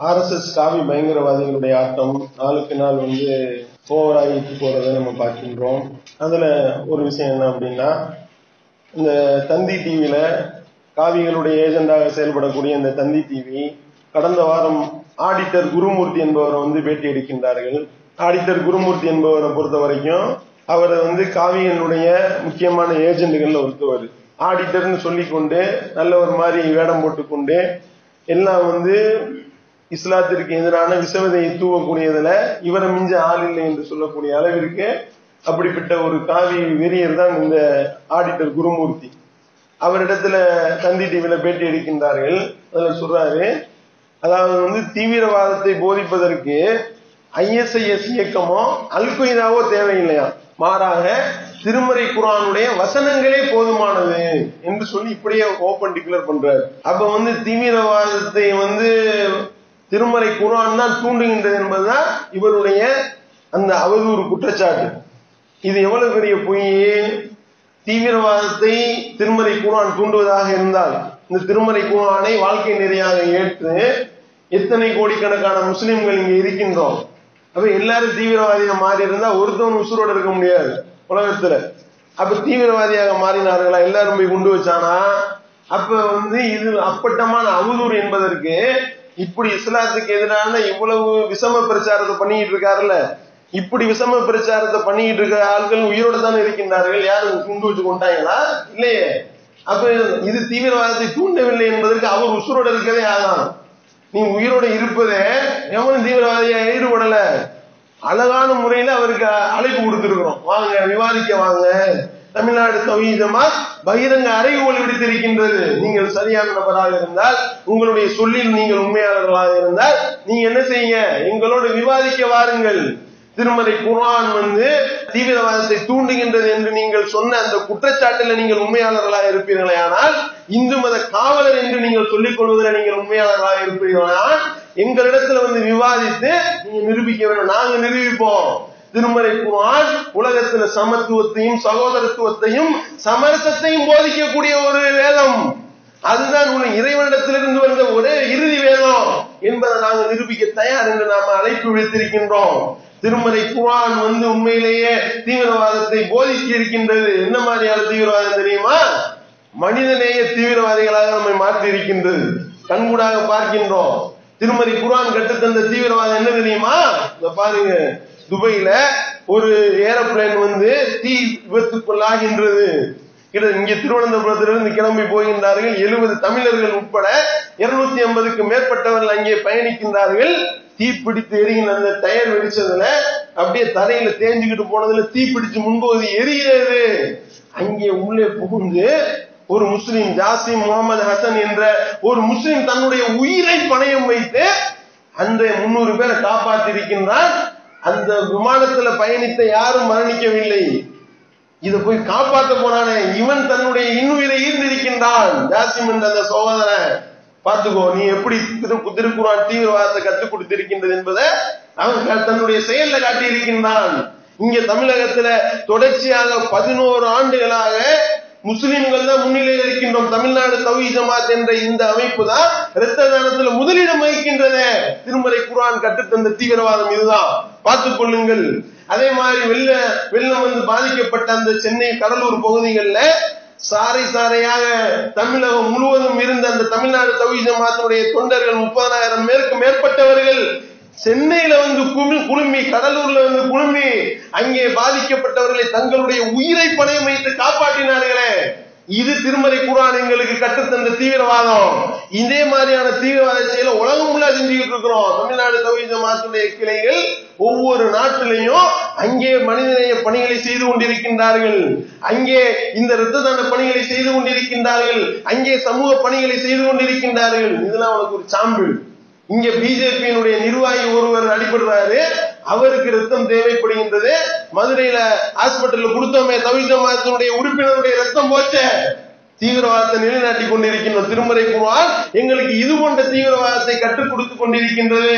RSS காவி பயங்கரவாதிகளுடைய ஆட்டம் நாளுக்கு நாள் வந்து ஓவராகிட்டு போறதை நம்ம பார்க்கின்றோம் அதுல ஒரு விஷயம் என்ன அப்படின்னா இந்த தந்தி டிவியில காவிகளுடைய ஏஜெண்டாக செயல்படக்கூடிய இந்த தந்தி டிவி கடந்த வாரம் ஆடிட்டர் குருமூர்த்தி என்பவரை வந்து பேட்டி எடுக்கின்றார்கள் ஆடிட்டர் குருமூர்த்தி என்பவரை பொறுத்த வரைக்கும் அவரை வந்து காவியனுடைய முக்கியமான ஏஜெண்டுகள்ல ஒருத்தவர் ஆடிட்டர்னு சொல்லிக்கொண்டு நல்ல ஒரு மாதிரி வேடம் போட்டுக்கொண்டு எல்லாம் வந்து இஸ்லாத்திற்கு எதிரான விசவதையை தூவக்கூடியதுல இவரை மிஞ்ச ஆள் இல்லை என்று சொல்லக்கூடிய அளவிற்கு அப்படிப்பட்ட ஒரு காவி வெறியர் தான் இந்த ஆடிட்டர் குருமூர்த்தி அவரிடத்துல தந்தி டிவியில பேட்டி எடுக்கின்றார்கள் அதுல சொல்றாரு அதாவது வந்து தீவிரவாதத்தை போதிப்பதற்கு ஐஎஸ்ஐஎஸ் இயக்கமோ அல்கொய்தாவோ தேவையில்லையா மாறாக திருமறை குரானுடைய வசனங்களே போதுமானது என்று சொல்லி இப்படியே ஓபன் டிக்ளேர் பண்றாரு அப்ப வந்து தீவிரவாதத்தை வந்து திருமறை குரான் தான் தூண்டுகின்றது என்பதுதான் இவருடைய அந்த அவதூறு குற்றச்சாட்டு இது எவ்வளவு பெரிய பொய் தீவிரவாதத்தை திருமறை குரான் தூண்டுவதாக இருந்தால் இந்த திருமறை குரானை வாழ்க்கை நெறியாக ஏற்று எத்தனை கோடிக்கணக்கான முஸ்லிம்கள் இங்க இருக்கின்றோம் அப்ப எல்லாரும் தீவிரவாதியா மாறி இருந்தா ஒருத்தவன் உசுரோட இருக்க முடியாது உலகத்துல அப்ப தீவிரவாதியாக மாறினார்களா எல்லாரும் போய் குண்டு வச்சானா அப்ப வந்து இது அப்பட்டமான அவதூறு என்பதற்கு இப்படி இஸ்லாத்துக்கு எதிரான இவ்வளவு விஷம பிரச்சாரத்தை பண்ணிட்டு இருக்காருல்ல இப்படி விஷம பிரச்சாரத்தை பண்ணிட்டு இருக்க ஆட்கள் உயிரோட தானே இருக்கின்றார்கள் யாரும் குண்டு வச்சு கொண்டாங்களா இல்லையே அப்ப இது தீவிரவாதத்தை தூண்டவில்லை என்பதற்கு அவர் உசுரோட இருக்கதே ஆகாம் நீ உயிரோட இருப்பதே எவனும் தீவிரவாதியா ஈடுபடல அழகான முறையில அவருக்கு அழைப்பு கொடுத்திருக்கிறோம் வாங்க விவாதிக்க வாங்க தமிழ்நாடு தவீதமா பகிரங்க அறைகோல் விடுத்திருக்கின்றது நீங்கள் சரியான நபராக இருந்தால் உங்களுடைய சொல்லில் நீங்கள் உண்மையாளர்களாக இருந்தால் நீங்க என்ன செய்யுங்க எங்களோடு விவாதிக்க வாருங்கள் திருமலை குரான் வந்து தீவிரவாதத்தை தூண்டுகின்றது என்று நீங்கள் சொன்ன அந்த குற்றச்சாட்டில் நீங்கள் உண்மையாளர்களாக இருப்பீர்களே ஆனால் இந்து மத காவலர் என்று நீங்கள் சொல்லிக் கொள்வதில் நீங்கள் உண்மையாளர்களாக இருப்பீர்களானால் எங்களிடத்துல வந்து விவாதித்து நீங்க நிரூபிக்க வேண்டும் நாங்க நிரூபிப்போம் திருமலை குரான் உலகத்துல சமத்துவத்தையும் சகோதரத்துவத்தையும் சமரசத்தையும் போதிக்கக்கூடிய ஒரு வேதம் அதுதான் உன் இறைவனிடத்திலிருந்து வந்த ஒரே இறுதி வேதம் என்பதை நாங்கள் நிரூபிக்க தயார் என்று நாம அழைப்பு விடுத்திருக்கின்றோம் திருமலை குரான் வந்து உண்மையிலேயே தீவிரவாதத்தை போதிக்க இருக்கின்றது என்ன மாதிரியான தீவிரவாதம் தெரியுமா மனிதநேய தீவிரவாதிகளாக நம்மை மாற்றி இருக்கின்றது கண்கூடாக பார்க்கின்றோம் திருமதி குரான் கட்டுத்தந்த தீவிரவாதம் என்ன தெரியுமா இந்த பாருங்க துபையில ஒரு ஏரோப்ளேன் வந்து தீ விபத்துக்குள்ளாகின்றது இங்க திருவனந்தபுரத்திலிருந்து கிளம்பி போகின்றார்கள் எழுபது தமிழர்கள் உட்பட இருநூத்தி ஐம்பதுக்கு மேற்பட்டவர்கள் அங்கே பயணிக்கின்றார்கள் தீப்பிடித்து எரிகின்ற அந்த டயர் வெடிச்சதுல அப்படியே தரையில தேஞ்சுக்கிட்டு போனதுல தீப்பிடிச்சு முன்பகுதி எரிகிறது அங்கே உள்ளே புகுந்து ஒரு முஸ்லிம் ஜாசிம் முகமது ஹசன் என்ற ஒரு முஸ்லிம் தன்னுடைய உயிரை பணயம் வைத்து அந்த முன்னூறு பேரை காப்பாற்றிருக்கின்றான் அந்த விமானத்துல பயணித்த யாரும் மரணிக்கவில்லை இத போய் காப்பாற்ற போனானே இவன் தன்னுடைய இன்னுயிரை ஈர்ந்திருக்கின்றான் ஜாசிம் என்ற அந்த சகோதரன் பார்த்துக்கோ நீ எப்படி திரு திருக்குறான் தீவிரவாதத்தை கற்றுக் கொடுத்திருக்கின்றது என்பதை அவன் தன்னுடைய செயல்ல காட்டி இருக்கின்றான் இங்க தமிழகத்துல தொடர்ச்சியாக பதினோரு ஆண்டுகளாக முஸ்லிம்கள் தான் முன்னிலையில் இருக்கின்றோம் தமிழ்நாடு தவி ஜமாத் என்ற இந்த அமைப்பு தான் இரத்த தானத்துல முதலிடம் வகிக்கின்றது திருமலை குரான் கற்றுத்தந்த தீவிரவாதம் இதுதான் பார்த்துக் கொள்ளுங்கள் அதே மாதிரி வெள்ள வெள்ளம் வந்து பாதிக்கப்பட்ட அந்த சென்னை கடலூர் பகுதிகளில் சாறை சாறையாக தமிழகம் முழுவதும் இருந்த அந்த தமிழ்நாடு தவி ஜமாத்தினுடைய தொண்டர்கள் முப்பதாயிரம் மேற்கு மேற்பட்டவர்கள் சென்னையில வந்து குழுமி கடலூர்ல வந்து குழுமி அங்கே பாதிக்கப்பட்டவர்களை தங்களுடைய உயிரை பணயம் வைத்து காப்பாற்றினார்களே இது திருமலை குரான் எங்களுக்கு கற்றுத்தந்த தீவிரவாதம் இதே மாதிரியான தீவிரவாத செயலை உலகம் முள்ள செஞ்சுக்கிட்டு இருக்கிறோம் தமிழ்நாடு தவி ஜமாத்துடைய கிளைகள் ஒவ்வொரு நாட்டிலையும் அங்கே மனிதநேய பணிகளை செய்து கொண்டிருக்கின்றார்கள் அங்கே இந்த இரத்த தான பணிகளை செய்து கொண்டிருக்கின்றார்கள் அங்கே சமூக பணிகளை செய்து கொண்டிருக்கின்றார்கள் இதெல்லாம் உனக்கு ஒரு சாம்பிள் இங்க பிஜேபியினுடைய நிர்வாகி ஒருவர் அடிபடுறாரு அவருக்கு ரத்தம் தேவைப்படுகின்றது மதுரையில ஹாஸ்பிட்டல்ல கொடுத்தோமே தவி ஜமாத்தினுடைய உறுப்பினருடைய ரத்தம் போச்சே தீவிரவாதத்தை நிலைநாட்டி கொண்டிருக்கின்ற திருமறை குமார் எங்களுக்கு இது போன்ற தீவிரவாதத்தை கற்றுக் கொடுத்து கொண்டிருக்கின்றது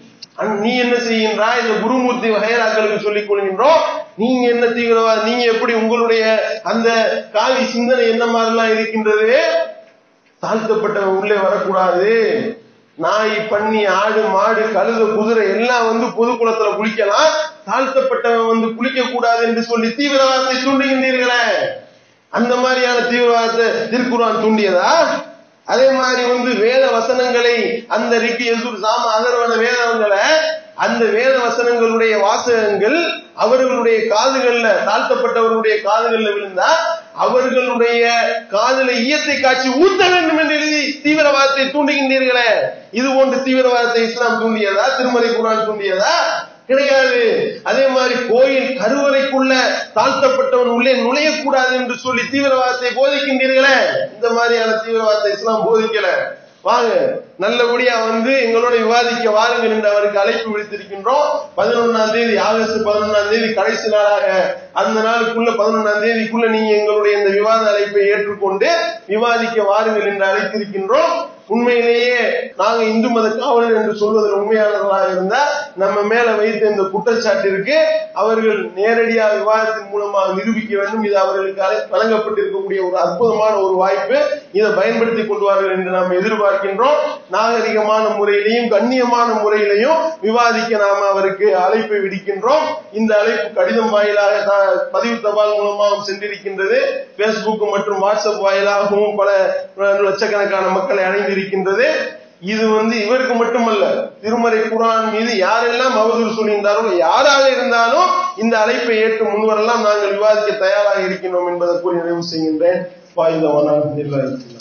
நீ என்ன செய்கின்றா இந்த குருமூர்த்தி வகைராக்களுக்கு சொல்லிக் கொள்கின்றோம் நீங்க என்ன தீவிரவாதம் நீங்க எப்படி உங்களுடைய அந்த காவி சிந்தனை என்ன மாதிரிலாம் இருக்கின்றது தாழ்த்தப்பட்டவன் உள்ளே வரக்கூடாது நாய் பண்ணி ஆடு மாடு கழுத குதிரை எல்லாம் வந்து பொது குளத்துல குளிக்கலாம் தாழ்த்தப்பட்டவன் வந்து குளிக்க கூடாது என்று சொல்லி தீவிரவாதத்தை தூண்டுகின்றீர்களே அந்த மாதிரியான தீவிரவாதத்தை திருக்குறான் தூண்டியதா அதே மாதிரி வந்து வேத வசனங்களை அந்த ரிக்கி எசூர் சாம அதர்வன வேதங்களை அந்த வேத வசனங்களுடைய வாசகங்கள் அவர்களுடைய காதுகள்ல தாழ்த்தப்பட்டவர்களுடைய காதுகள்ல விழுந்தா அவர்களுடைய காதுல ஈயத்தை காட்சி ஊத்த வேண்டும் என்று எழுதி தீவிரவாதத்தை தூண்டுகின்றீர்களே இது போன்று தீவிரவாதத்தை இஸ்லாம் தூண்டியதா திருமலை குரான் தூண்டியதா கிடையாது அதே மாதிரி கோயில் கருவறைக்குள்ள தாழ்த்தப்பட்டவன் உள்ளே நுழையக்கூடாது என்று சொல்லி தீவிரவாதத்தை போதிக்கின்றீர்களே இந்த மாதிரியான தீவிரவாதத்தை இஸ்லாம் போதிக்கல வாங்க நல்லபடியா வந்து எங்களோட விவாதிக்க வாருங்கள் என்று அவருக்கு அழைப்பு விடுத்திருக்கின்றோம் பதினொன்னாம் தேதி ஆகஸ்ட் பதினொன்னாம் தேதி கடைசி நாளாக அந்த நாளுக்குள்ள பதினொன்னாம் தேதிக்குள்ள நீங்க எங்களுடைய இந்த விவாத அழைப்பை ஏற்றுக்கொண்டு விவாதிக்க வாருங்கள் என்று அழைத்திருக்கின்றோம் உண்மையிலேயே நாங்க இந்து மத காவலர் என்று சொல்வதில் உண்மையாளர்களாக இருந்தா நம்ம மேல வைத்த இந்த குற்றச்சாட்டிற்கு அவர்கள் நேரடியாக விவாதத்தின் மூலமாக நிரூபிக்க வேண்டும் இது அவர்களுக்கு அழை- வழங்கப்பட்டிருக்கக்கூடிய ஒரு அற்புதமான ஒரு வாய்ப்பு இதை பயன்படுத்திக் கொள்வார்கள் என்று நாம் எதிர்பார்க்கின்றோம் நாகரிகமான முறையிலையும் கண்ணியமான முறையிலையும் விவாதிக்க நாம அவருக்கு அழைப்பை விடுக்கின்றோம் இந்த அழைப்பு கடிதம் வாயிலாக த- பதிவு தபால் மூலமாகவும் சென்றிருக்கின்றது பேஸ்புக் மற்றும் வாட்ஸ்அப் வாயிலாகவும் பல அஹ், லட்சக்கணக்கான மக்களை அடைந்திருக்கின்றது இது வந்து இவருக்கு மட்டுமல்ல திருமறை குரான் மீது யாரெல்லாம் அவதூறு சொல்லியிருந்தார்களோ யாராக இருந்தாலும் இந்த அழைப்பை ஏற்று முன்வரெல்லாம் நாங்கள் விவாதிக்க தயாராக இருக்கின்றோம் என்பதை கூறி நிறைவு செய்கின்றேன் வாய்ந்த வண்ணம்